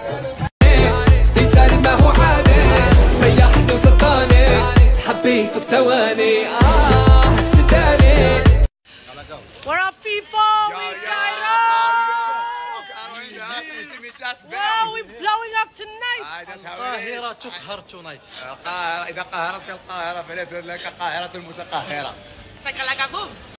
لسان ما هو عادي ريحني وسطاني حبيته بثواني آه شداني What up, people? We Cairo! Wow, we're blowing up tonight! القاهرة تقهر تونايت القاهرة إذا قهرتك القاهرة فلا تقول لك قاهرة المتقهرة Shakalaka boom!